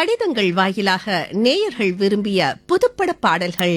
கடிதங்கள் வாயிலாக நேயர்கள் விரும்பிய புதுப்பட பாடல்கள்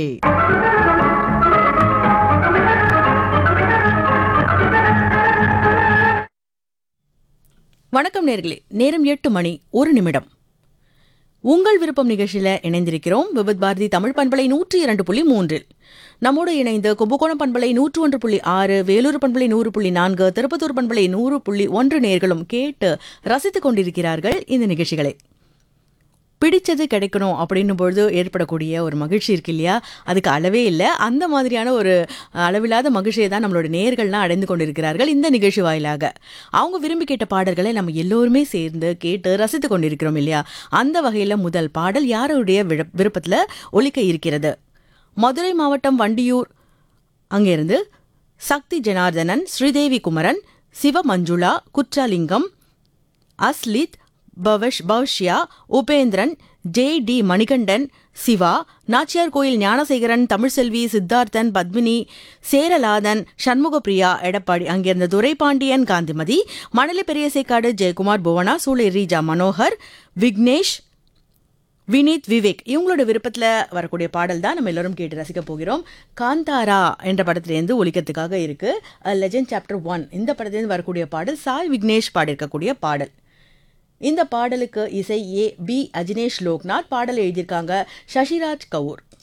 வணக்கம் நேர்களே நேரம் எட்டு மணி ஒரு நிமிடம் உங்கள் விருப்பம் நிகழ்ச்சியில இணைந்திருக்கிறோம் விபத் பாரதி தமிழ் பண்பலை நூற்றி இரண்டு புள்ளி மூன்றில் நம்மோடு இணைந்து கும்பகோணம் பண்பலை நூற்று ஒன்று புள்ளி ஆறு வேலூர் பண்பலை நூறு புள்ளி நான்கு திருப்பத்தூர் பண்பலை நூறு புள்ளி ஒன்று நேர்களும் கேட்டு ரசித்துக் கொண்டிருக்கிறார்கள் இந்த நிகழ்ச்சிகளை பிடிச்சது கிடைக்கணும் அப்படின்னும் பொழுது ஏற்படக்கூடிய ஒரு மகிழ்ச்சி இருக்கு இல்லையா அதுக்கு அளவே இல்லை அந்த மாதிரியான ஒரு அளவில்லாத மகிழ்ச்சியை தான் நம்மளோட நேயர்கள்லாம் அடைந்து கொண்டிருக்கிறார்கள் இந்த நிகழ்ச்சி வாயிலாக அவங்க விரும்பி கேட்ட பாடல்களை நம்ம எல்லோருமே சேர்ந்து கேட்டு ரசித்து கொண்டிருக்கிறோம் இல்லையா அந்த வகையில் முதல் பாடல் யாருடைய விழ- விருப்பத்துல ஒலிக்க இருக்கிறது மதுரை மாவட்டம் வண்டியூர் அங்கிருந்து சக்தி ஜனார்தனன் ஸ்ரீதேவி குமரன் சிவ மஞ்சுளா குற்றாலிங்கம் அஸ்லித் பவஷ் பவ்ஷ்யா உபேந்திரன் ஜே டி மணிகண்டன் சிவா நாச்சியார் கோயில் ஞானசேகரன் தமிழ்செல்வி சித்தார்த்தன் பத்மினி சேரலாதன் சண்முகப்பிரியா எடப்பாடி அங்கிருந்த துரைபாண்டியன் காந்திமதி மணலி பெரியசேக்காடு ஜெயக்குமார் புவனா சூளை ரீஜா மனோகர் விக்னேஷ் வினீத் விவேக் இவங்களோட விருப்பத்தில் வரக்கூடிய பாடல் தான் நம்ம எல்லாரும் கேட்டு ரசிக்க போகிறோம் காந்தாரா என்ற படத்திலேருந்து ஒலிக்கிறதுக்காக இருக்கு லெஜண்ட் சாப்டர் ஒன் இந்த படத்திலேருந்து வரக்கூடிய பாடல் சாய் விக்னேஷ் பாடியிருக்கக்கூடிய பாடல் இந்த பாடலுக்கு இசை ஏ பி அஜினேஷ் லோக்நாத் பாடல் எழுதியிருக்காங்க சசிராஜ் கவுர்